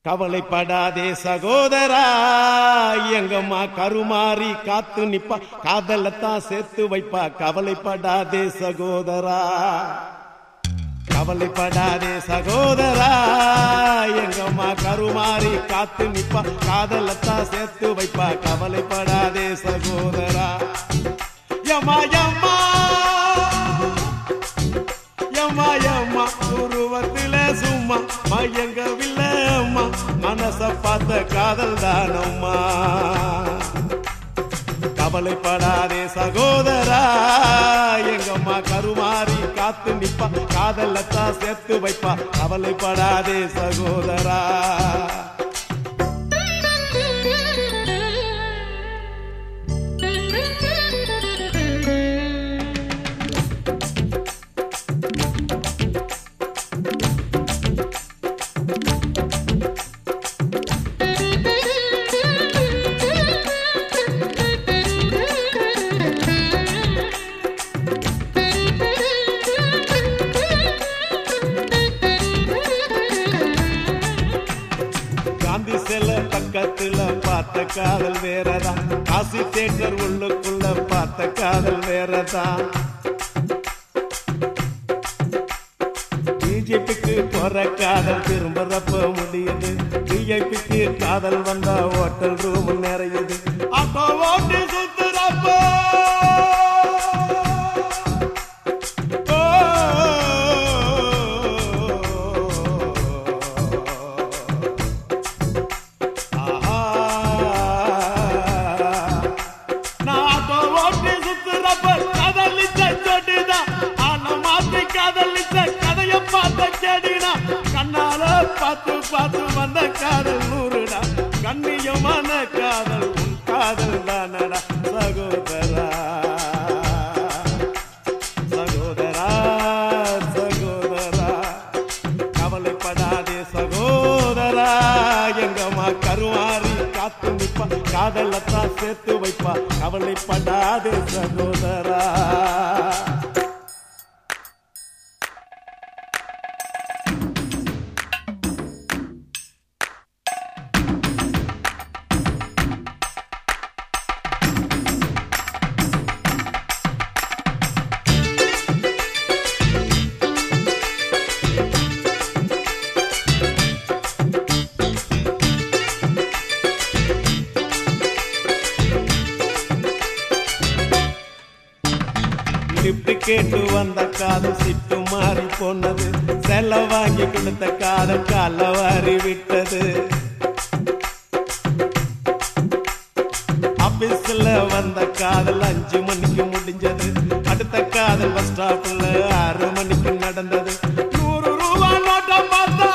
கவலைப்படாதே சகோதரா எங்கம்மா கருமாறி காத்து நிப்பா காதலத்தான் சேர்த்து வைப்பா கவலைப்படாதே சகோதரா கவலைப்படாதே சகோதரா எங்கம்மா கருமாறி காத்து நிப்பா காதலத்தான் சேர்த்து வைப்பா கவலைப்படாதே சகோதரா யம்மா யம்மா யம்மா யம்மா உருவத்தில சும்மா மயங்கவில்லை அம்மா மனச பார்த்த காதல் தானம்மா கவலைப்படாதே சகோதரா எங்கம்மா கருமாறி காத்து நிப்பா காதலத்தான் சேர்த்து வைப்பா கவலைப்படாதே சகோதரா காந்தி செல்ல பக்கத்துல பார்த்த காதல் வேறதான் காசி தேட்டர் உள்ளுக்குள்ள பார்த்த காதல் வேறதான் பிஜேபிக்கு போற காதல் திரும்புறப்ப முடியுது பிஜேபிக்கு காதல் வந்தா ஹோட்டல் ரூம் நிறையுது அப்போ ஓட்டி சுத்துறப்ப நாட்டோ ஓட்டி சுத்துறப்ப காதலிச்ச சொட்டுதான் ஆனா மாத்தி காதலிச்ச கதைய பார்த்த கேடினா கண்ணால பார்த்து பார்த்து வந்த காதல் நூறுடா கண்ணியமான காதல் உன் காதல் தானடா சகோதரா சகோதரா சகோதரா கவலைப்படாதே சகோதரா எங்கம்மா கருமாறி காத்து நிப்பா காதலத்தான் சேர்த்து வைப்பா கவலைப்படாதே சகோதரா லிப்ட் கேட்டு வந்த காதல் சிட்டு மாறி போனது செல்ல வாங்கி கொடுத்த காதல் கால வாரி விட்டது ஆபீஸ்ல வந்த காதல் அஞ்சு மணிக்கு முடிஞ்சது அடுத்த காதல் பஸ் ஸ்டாப்ல ஆறு மணிக்கு நடந்தது நூறு ரூபா நோட்டம் பார்த்தா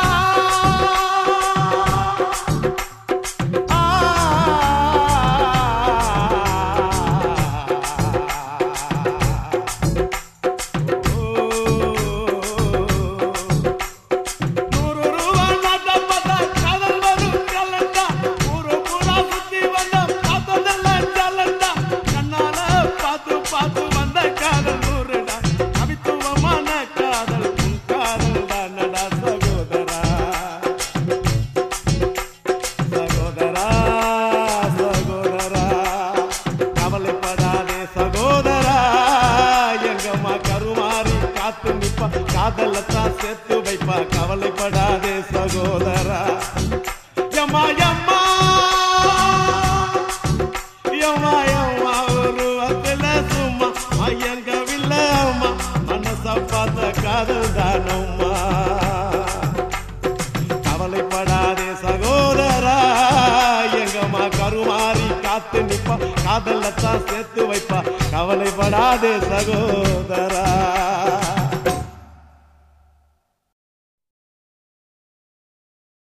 நூறு ரூபா நோட்டம் பார்த்தா காதல் வரும் கலண்டா ஊரு பூரா சுத்தி வந்த பார்த்ததெல்லாம் கலண்டா கண்ணால பார்த்து பார்த்து வந்த காதல் நூறுடா கவித்துவமான காதல் உன் காதல் தானடா சகோதரா சகோதரா சகோதரா கவலைப்படாதே சகோதரா எங்கம்மா கருமாறி காத்து நிப்பா காதலத்தான் சேர்த்து வைப்பா கவலைப்படாதே சகோதரா யம்மா யம்மா யம்மா யம்மா உருவத்துல சும்மா மயங்கவில்லை அம்மா மனச பார்த்த காதல் தானம்மா கவலைப்படாதே சகோதரா எங்கம்மா கருமாறி காத்து நிப்பா காதலத்தான் சேர்த்து வைப்பா கவலைப்படாதே சகோதரா